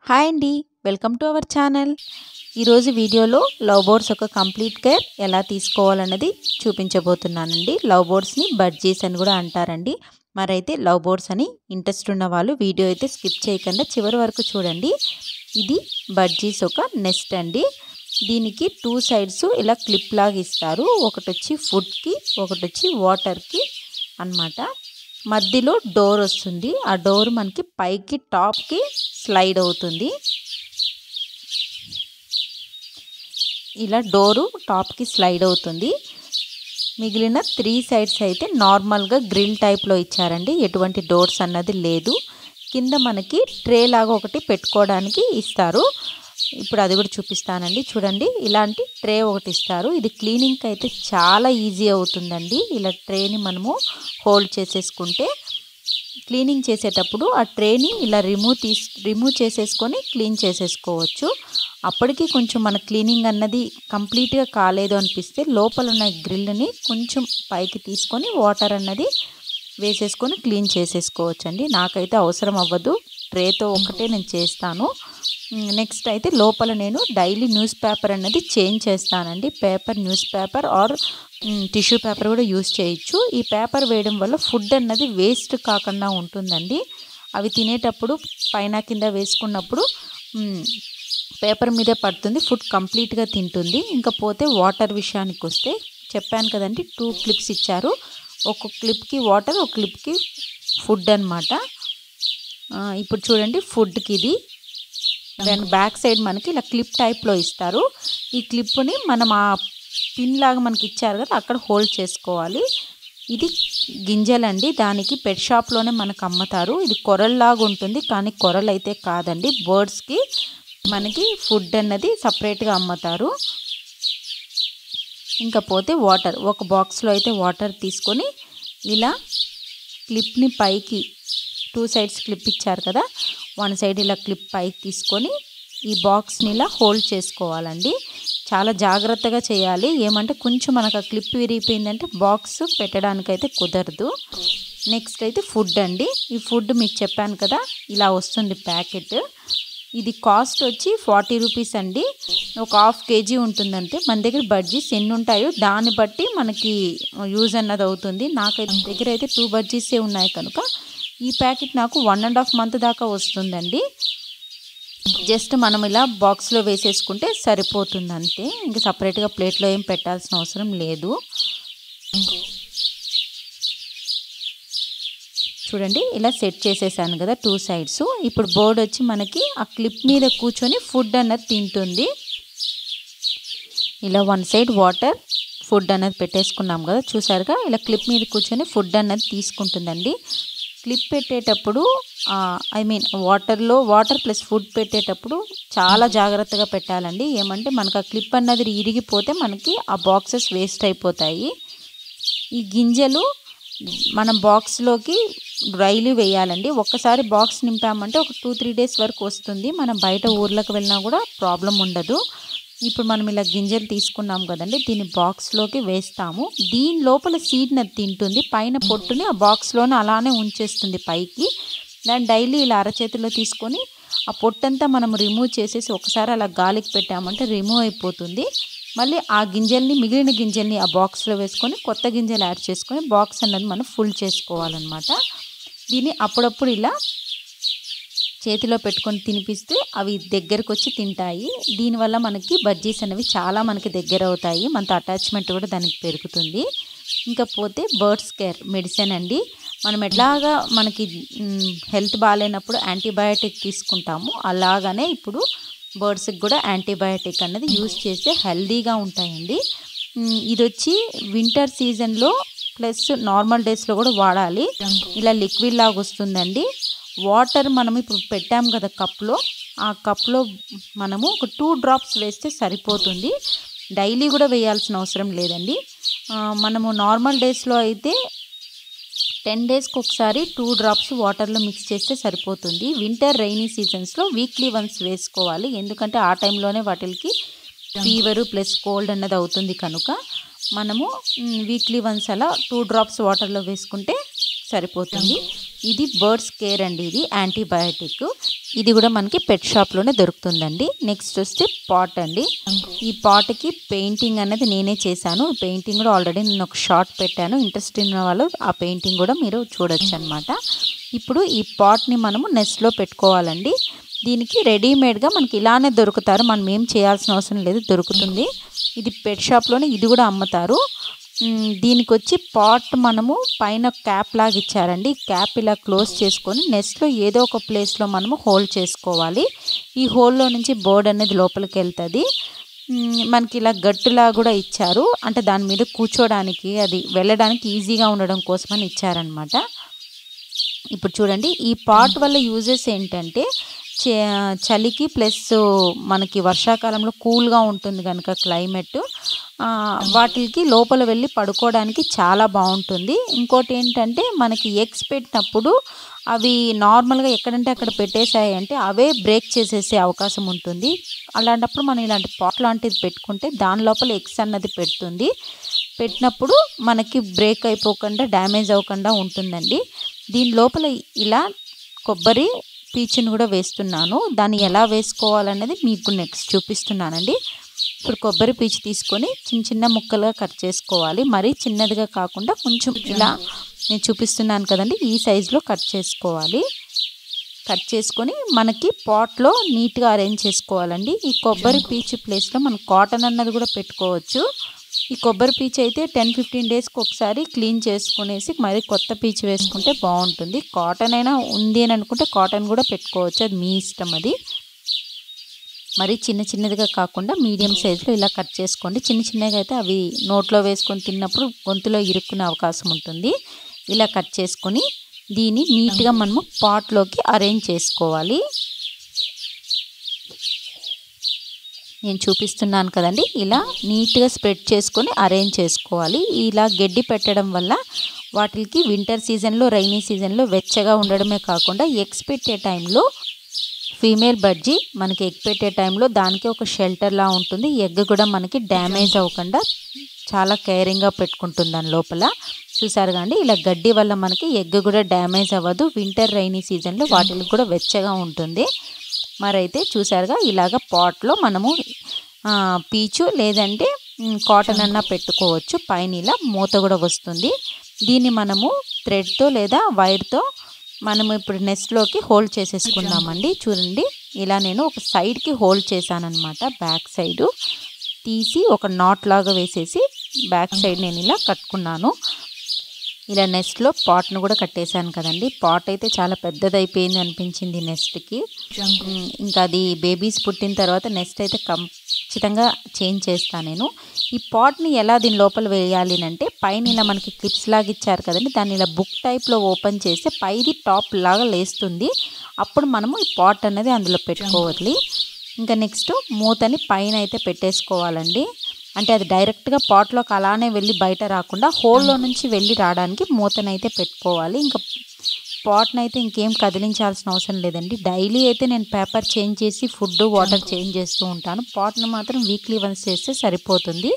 hi అండి welcome to our channel ఈరోజు వీడియోలో లవ్ బోర్డ్స్ ఒక కంప్లీట్ కేర్ ఎలా తీసుకోవాలన్నది చూపించబోతున్నానండి లవ్ బోర్డ్స్ని బడ్జీస్ అని కూడా అంటారండి మరైతే లవ్ బోర్డ్స్ అని ఇంట్రెస్ట్ ఉన్న వాళ్ళు వీడియో అయితే స్కిప్ చేయకుండా చివరి వరకు చూడండి ఇది బడ్జీస్ ఒక నెస్ట్ అండి దీనికి టూ సైడ్స్ ఇలా క్లిప్ లాగా ఇస్తారు ఒకటి వచ్చి ఫుడ్కి ఒకటి వచ్చి వాటర్కి అన్నమాట మధ్యలో డోర్ వస్తుంది ఆ డోర్ మనకి పైకి టాప్కి స్లైడ్ అవుతుంది ఇలా డోరు టాప్కి స్లైడ్ అవుతుంది మిగిలిన త్రీ సైడ్స్ అయితే నార్మల్గా గ్రిల్ టైప్లో ఇచ్చారండి ఎటువంటి డోర్స్ అన్నది లేదు కింద మనకి ట్రే లాగా ఒకటి పెట్టుకోవడానికి ఇస్తారు ఇప్పుడు అది కూడా చూపిస్తానండి చూడండి ఇలాంటి ట్రే ఒకటి ఇస్తారు ఇది క్లీనింగ్కి అయితే చాలా ఈజీ అవుతుందండి ఇలా ట్రేని మనము హోల్డ్ చేసేసుకుంటే క్లీనింగ్ చేసేటప్పుడు ఆ ట్రేని ఇలా రిమూవ్ తీసి రిమూవ్ చేసేసుకొని క్లీన్ చేసేసుకోవచ్చు అప్పటికి కొంచెం మన క్లీనింగ్ అన్నది కంప్లీట్గా కాలేదు అనిపిస్తే లోపల ఉన్న గ్రిల్ని కొంచెం పైకి తీసుకొని వాటర్ అన్నది వేసేసుకొని క్లీన్ చేసేసుకోవచ్చు అండి నాకైతే అవసరం అవ్వదు ట్రేతో ఒకటే నేను చేస్తాను నెక్స్ట్ అయితే లోపల నేను డైలీ న్యూస్ పేపర్ అనేది చేంజ్ చేస్తానండి paper news paper or tissue paper కూడా యూస్ చేయొచ్చు ఈ పేపర్ వేయడం వల్ల ఫుడ్ అన్నది వేస్ట్ కాకుండా ఉంటుందండి అవి తినేటప్పుడు పైన కింద వేసుకున్నప్పుడు పేపర్ మీదే పడుతుంది ఫుడ్ కంప్లీట్గా తింటుంది ఇంకా పోతే వాటర్ విషయానికి వస్తే చెప్పాను కదండి టూ క్లిప్స్ ఇచ్చారు ఒక క్లిప్కి వాటర్ ఒక క్లిప్కి ఫుడ్ అనమాట ఇప్పుడు చూడండి ఫుడ్కి ఇది దాని బ్యాక్ సైడ్ మనకి ఇలా క్లిప్ టైప్లో ఇస్తారు ఈ క్లిప్ని మనం ఆ పిన్ లాగా మనకి ఇచ్చారు కదా అక్కడ హోల్డ్ చేసుకోవాలి ఇది గింజలండి దానికి పెట్ షాప్లోనే మనకు అమ్ముతారు ఇది కొరల్లాగా ఉంటుంది కానీ కొరలు అయితే కాదండి బర్డ్స్కి మనకి ఫుడ్ అన్నది సపరేట్గా అమ్ముతారు ఇంకా పోతే వాటర్ ఒక బాక్స్లో అయితే వాటర్ తీసుకొని ఇలా క్లిప్ని పైకి టూ సైడ్స్ క్లిప్ ఇచ్చారు కదా వన్ సైడ్ ఇలా క్లిప్ పైకి తీసుకొని ఈ బాక్స్ని ఇలా హోల్డ్ చేసుకోవాలండి చాలా జాగ్రత్తగా చేయాలి ఏమంటే కొంచెం మనకు ఆ క్లిప్ విరిగిపోయిందంటే బాక్స్ పెట్టడానికైతే కుదరదు నెక్స్ట్ అయితే ఫుడ్ అండి ఈ ఫుడ్ మీకు చెప్పాను కదా ఇలా వస్తుంది ప్యాకెట్ ఇది కాస్ట్ వచ్చి ఫార్టీ రూపీస్ అండి ఒక హాఫ్ కేజీ ఉంటుందంటే మన దగ్గర బడ్జీస్ ఎన్ని ఉంటాయో దాన్ని బట్టి మనకి యూజ్ అన్నది అవుతుంది నాకైతే దగ్గర అయితే టూ బడ్జీసే ఉన్నాయి కనుక ఈ ప్యాకెట్ నాకు వన్ అండ్ హాఫ్ మంత్ దాకా వస్తుందండి జస్ట్ మనం ఇలా బాక్స్లో వేసేసుకుంటే సరిపోతుంది అంతే ఇంకా సపరేట్గా ప్లేట్లో ఏం పెట్టాల్సిన అవసరం లేదు చూడండి ఇలా సెట్ చేసేసాను కదా టూ సైడ్స్ ఇప్పుడు బోర్డ్ వచ్చి మనకి ఆ క్లిప్ మీద కూర్చొని ఫుడ్ అన్నది తింటుంది ఇలా వన్ సైడ్ వాటర్ ఫుడ్ అన్నది పెట్టేసుకున్నాం కదా చూసారుగా ఇలా క్లిప్ మీద కూర్చొని ఫుడ్ అన్నది తీసుకుంటుందండి క్లిప్ పెట్టేటప్పుడు ఐ మీన్ వాటర్లో వాటర్ ప్లస్ ఫుడ్ పెట్టేటప్పుడు చాలా జాగ్రత్తగా పెట్టాలండి ఏమంటే మనకు ఆ క్లిప్ అన్నది ఇరిగిపోతే మనకి ఆ బాక్సెస్ వేస్ట్ అయిపోతాయి ఈ గింజలు మనం బాక్స్లోకి రైలు వేయాలండి ఒక్కసారి బాక్స్ నింపామంటే ఒక టూ త్రీ డేస్ వరకు వస్తుంది మనం బయట ఊర్లకు వెళ్ళినా కూడా ప్రాబ్లం ఉండదు ఇప్పుడు మనం ఇలా గింజలు తీసుకున్నాం కదండి దీన్ని బాక్స్లోకి వేస్తాము దీని లోపల సీడ్ని అది తింటుంది పైన పొట్టుని ఆ బాక్స్లోనే అలానే ఉంచేస్తుంది పైకి దాన్ని డైలీ ఇలా అరచేతిలో తీసుకొని ఆ పొట్టంతా మనం రిమూవ్ చేసేసి ఒకసారి అలా గాలికి పెట్టామంటే రిమూవ్ అయిపోతుంది మళ్ళీ ఆ గింజల్ని మిగిలిన గింజల్ని ఆ బాక్స్లో వేసుకొని కొత్త గింజలు యాడ్ చేసుకొని బాక్స్ అన్నది మనం ఫుల్ చేసుకోవాలన్నమాట దీన్ని అప్పుడప్పుడు ఇలా చేతిలో పెట్టుకొని తినిపిస్తే అవి దగ్గరకు వచ్చి తింటాయి దీనివల్ల మనకి బజ్జీస్ అనేవి చాలా మనకి దగ్గర అవుతాయి మనతో అటాచ్మెంట్ కూడా దానికి పెరుగుతుంది ఇంకా పోతే బర్డ్స్ కేర్ మెడిసిన్ అండి మనం ఎట్లాగా మనకి హెల్త్ బాగాలేనప్పుడు యాంటీబయాటిక్ తీసుకుంటాము అలాగనే ఇప్పుడు బర్డ్స్కి కూడా యాంటీబయాటిక్ అన్నది యూస్ చేస్తే హెల్దీగా ఉంటాయండి ఇది వచ్చి వింటర్ సీజన్లో ప్లస్ నార్మల్ డేస్లో కూడా వాడాలి ఇలా లిక్విడ్ లాగా వస్తుందండి వాటర్ మనం ఇప్పుడు పెట్టాం కదా కప్లో ఆ కప్లో మనము ఒక టూ డ్రాప్స్ వేస్తే సరిపోతుంది డైలీ కూడా వేయాల్సిన అవసరం లేదండి మనము నార్మల్ డేస్లో అయితే టెన్ డేస్కి ఒకసారి టూ డ్రాప్స్ వాటర్లో మిక్స్ చేస్తే సరిపోతుంది వింటర్ రైనీ సీజన్స్లో వీక్లీ వన్స్ వేసుకోవాలి ఎందుకంటే ఆ టైంలోనే వాటికి ఫీవరు ప్లస్ కోల్డ్ అన్నది అవుతుంది కనుక మనము వీక్లీ వన్స్ అలా టూ డ్రాప్స్ వాటర్లో వేసుకుంటే సరిపోతుంది ఇది బర్డ్స్ కేర్ అండి ఇది యాంటీబయాటిక్ ఇది కూడా మనకి పెట్ షాప్లోనే దొరుకుతుందండి నెక్స్ట్ వస్తే పాట్ అండి ఈ పాట్కి పెయింటింగ్ అనేది నేనే చేశాను పెయింటింగ్ కూడా ఆల్రెడీ నేను ఒక షార్ట్ పెట్టాను ఇంట్రెస్ట్ ఉన్న వాళ్ళు ఆ పెయింటింగ్ కూడా మీరు చూడొచ్చు అనమాట ఇప్పుడు ఈ పాట్ని మనము నెస్ట్లో పెట్టుకోవాలండి దీనికి రెడీమేడ్గా మనకి ఇలానే దొరుకుతారు మనం ఏం చేయాల్సిన అవసరం లేదు దొరుకుతుంది ఇది పెట్ షాప్లోనే ఇది కూడా అమ్ముతారు మ్, దీనికి వచ్చి పాట్ మనము పైన క్యాప్ లాగా ఇచ్చారండి క్యాప్ ఇలా క్లోజ్ చేసుకొని నెక్స్ట్లో ఏదో ఒక ప్లేస్లో మనము హోల్డ్ చేసుకోవాలి ఈ హోల్లో నుంచి బోర్డ్ అనేది లోపలికి వెళ్తుంది మ్, మనకి ఇలా గట్టులా కూడా ఇచ్చారు అంటే దాని మీద కూర్చోడానికి అది వెళ్ళడానికి ఈజీగా ఉండడం కోసమని ఇచ్చారనమాట ఇప్పుడు చూడండి ఈ పాట్ వల్ల యూజెస్ ఏంటంటే చే- చలికి ప్లస్ మనకి వర్షాకాలంలో కూల్గా ఉంటుంది కనుక క్లైమేట్ ఆ, వాటికి లోపల వెళ్ళి పడుకోవడానికి చాలా బాగుంటుంది ఇంకోటి ఏంటంటే మనకి ఎగ్స్ పెట్టినప్పుడు అవి నార్మల్గా ఎక్కడంటే అక్కడ పెట్టేశాయి అంటే అవే బ్రేక్ చేసేసే అవకాశం ఉంటుంది అలాంటప్పుడు మనం ఇలాంటి పాట్ లాంటిది పెట్టుకుంటే దాని లోపల ఎగ్స్ అన్నది పెడుతుంది పెట్టినప్పుడు మనకి బ్రేక్ అయిపోకుండా డ్యామేజ్ అవ్వకుండా ఉంటుందండి దీని లోపల ఇలా కొబ్బరి పీచుని కూడా వేస్తున్నాను దాన్ని ఎలా వేసుకోవాలనేది మీకు నెక్స్ట్ చూపిస్తున్నానండి ఇప్పుడు కొబ్బరి పీచు తీసుకొని చిన్న చిన్న ముక్కలుగా కట్ చేసుకోవాలి మరీ చిన్నదిగా కాకుండా కొంచెం ఇలా నేను చూపిస్తున్నాను కదండి ఈ సైజులో కట్ చేసుకోవాలి కట్ చేసుకొని మనకి పాట్లో నీట్గా అరేంజ్ చేసుకోవాలండి ఈ కొబ్బరి పీచు ప్లేస్లో మనం కాటన్ అన్నది కూడా పెట్టుకోవచ్చు ఈ కొబ్బరి పీచు అయితే టెన్ ఫిఫ్టీన్ డేస్కి ఒకసారి క్లీన్ చేసుకునేసి మరి కొత్త పీచు వేసుకుంటే బాగుంటుంది కాటన్ అయినా ఉంది అని అనుకుంటే కాటన్ కూడా పెట్టుకోవచ్చు అది మీ ఇష్టం అది మరి చిన్న చిన్నదిగా కాకుండా మీడియం సైజులో ఇలా కట్ చేసుకోండి చిన్న చిన్నగా అయితే అవి నోట్లో వేసుకొని తిన్నప్పుడు గొంతులో ఇరుక్కునే అవకాశం ఉంటుంది ఇలా కట్ చేసుకొని దీన్ని నీట్గా మనము పాట్లోకి అరేంజ్ చేసుకోవాలి నేను చూపిస్తున్నాను కదండి ఇలా నీట్గా స్ప్రెడ్ చేసుకొని అరేంజ్ చేసుకోవాలి ఇలా గడ్డి పెట్టడం వల్ల వాటికి వింటర్ సీజన్లో రైనీ సీజన్లో వెచ్చగా ఉండడమే కాకుండా ఎగ్స్ పెట్టే టైంలో ఫీమేల్ బడ్జీ మనకి ఎగ్ పెట్టే టైంలో దానికి ఒక షెల్టర్లా ఉంటుంది ఎగ్ కూడా మనకి డ్యామేజ్ అవ్వకుండా చాలా కేరింగ్గా పెట్టుకుంటుంది దాని లోపల చూసారు కానీ ఇలా గడ్డి వల్ల మనకి ఎగ్ కూడా డ్యామేజ్ అవ్వదు వింటర్ రైనీ సీజన్లో వాటికి కూడా వెచ్చగా ఉంటుంది మరైతే చూసారుగా ఇలాగ పాట్లో మనము ఆ, పీచు లేదంటే మ్, కాటన్ అన్నా పెట్టుకోవచ్చు పైన ఇలా మూత కూడా వస్తుంది దీన్ని మనము థ్రెడ్తో లేదా వైర్తో మనము ఇప్పుడు నెస్ట్లోకి హోల్డ్ చేసేసుకుందామండి చూడండి ఇలా నేను ఒక సైడ్కి హోల్డ్ చేశానన్నమాట బ్యాక్ సైడు తీసి ఒక నాట్ లాగా వేసేసి బ్యాక్ సైడ్ నేను ఇలా కట్టుకున్నాను ఇలా నెస్ట్లో పాట్ను కూడా కట్టేశాను కదండి పాట్ అయితే చాలా పెద్దదైపోయింది అనిపించింది నెస్ట్కి ఉమ్, ఇంకా అది బేబీస్ పుట్టిన తర్వాత నెక్స్ట్ అయితే ఖచ్చితంగా చేంజ్ చేస్తాను నేను ఈ పాట్ని ఎలా దీని లోపల వేయాలి అంటే పైన ఇలా మనకి క్లిప్స్ లాగా ఇచ్చారు కదండి దాన్ని ఇలా బుక్ టైప్లో ఓపెన్ చేస్తే పైది టాప్ లాగా లేస్తుంది అప్పుడు మనము ఈ పాట్ అనేది అందులో పెట్టుకోవాలి ఇంకా నెక్స్ట్ మూతని పైన అయితే పెట్టేసుకోవాలండి అంటే అది డైరెక్ట్గా పాట్లోకి అలానే వెళ్ళి బయట రాకుండా హోల్లో నుంచి వెళ్ళి రావడానికి మూతనైతే పెట్టుకోవాలి ఇంకా పాట్ని అయితే ఇంకేం కదిలించాల్సిన అవసరం లేదండి డైలీ అయితే నేను పేపర్ చేంజ్ చేసి ఫుడ్ వాటర్ చేంజ్ చేస్తూ ఉంటాను పాట్ని మాత్రం వీక్లీ వన్స్ చేస్తే సరిపోతుంది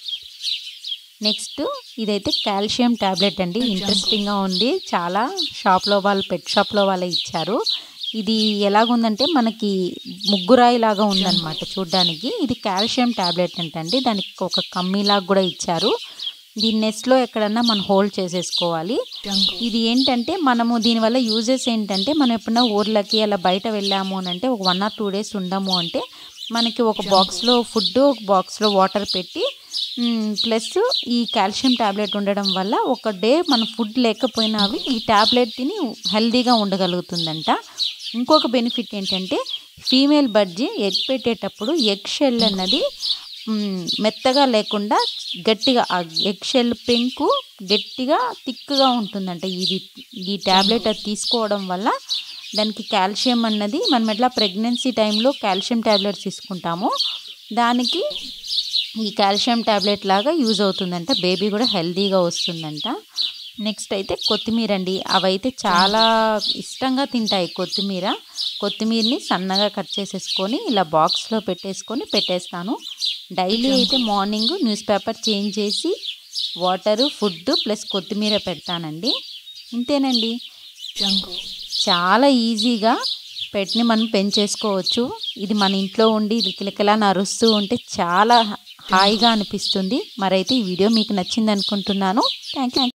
నెక్స్ట్ ఇదైతే కాల్షియం ట్యాబ్లెట్ అండి ఇంట్రెస్టింగ్గా ఉంది చాలా షాప్లో వాళ్ళు పెట్ షాప్లో వాళ్ళే ఇచ్చారు ఇది ఎలాగుందంటే మనకి ముగ్గురాయి లాగా ఉందన్నమాట చూడ్డానికి ఇది కాల్షియం ట్యాబ్లెట్ అంటండి దానికి ఒక కమ్మీలాగా కూడా ఇచ్చారు దీని నెస్ట్లో ఎక్కడన్నా మనం హోల్డ్ చేసేసుకోవాలి ఇది ఏంటంటే మనము దీనివల్ల యూజెస్ ఏంటంటే మనం ఎప్పుడన్నా ఊర్లకి అలా బయట వెళ్ళాము అని అంటే ఒక వన్ ఆర్ టూ డేస్ ఉండము అంటే మనకి ఒక బాక్స్లో ఫుడ్ ఒక బాక్స్లో వాటర్ పెట్టి ప్లస్ ఈ కాల్షియం ట్యాబ్లెట్ ఉండడం వల్ల ఒక డే మన ఫుడ్ లేకపోయినా అవి ఈ ట్యాబ్లెట్ తిని హెల్దీగా ఉండగలుగుతుందంట ఇంకొక బెనిఫిట్ ఏంటంటే ఫీమేల్ బడ్జి ఎగ్ పెట్టేటప్పుడు ఎగ్ షెల్ అన్నది మ్, మెత్తగా లేకుండా గట్టిగా ఆ ఎగ్ షెల్ పెంకు గట్టిగా థిక్గా ఉంటుందంట ఇది ఈ ట్యాబ్లెట్ అది తీసుకోవడం వల్ల దానికి కాల్షియం అన్నది మనం ఎట్లా ప్రెగ్నెన్సీ టైంలో కాల్షియం ట్యాబ్లెట్స్ తీసుకుంటామో దానికి ఈ కాల్షియం ట్యాబ్లెట్ లాగా యూజ్ అవుతుందంట బేబీ కూడా హెల్తీగా వస్తుందంట నెక్స్ట్ అయితే కొత్తిమీర అండి అవైతే చాలా ఇష్టంగా తింటాయి కొత్తిమీర కొత్తిమీరని సన్నగా కట్ చేసేసుకొని ఇలా బాక్స్లో పెట్టేసుకొని పెట్టేస్తాను డైలీ అయితే మార్నింగ్ న్యూస్ పేపర్ చేంజ్ చేసి వాటరు ఫుడ్ ప్లస్ కొత్తిమీర పెడతానండి ఇంతేనండి jungle, చాలా ఈజీగా పెట్ని మనం పెంచేసుకోవచ్చు ఇది మన ఇంట్లో ఉండి ఇది కిలకిలా నరుస్తూ ఉంటే చాలా హాయిగా అనిపిస్తుంది మరైతే ఈ వీడియో మీకు నచ్చింది అనుకుంటున్నాను థ్యాంక్ యూ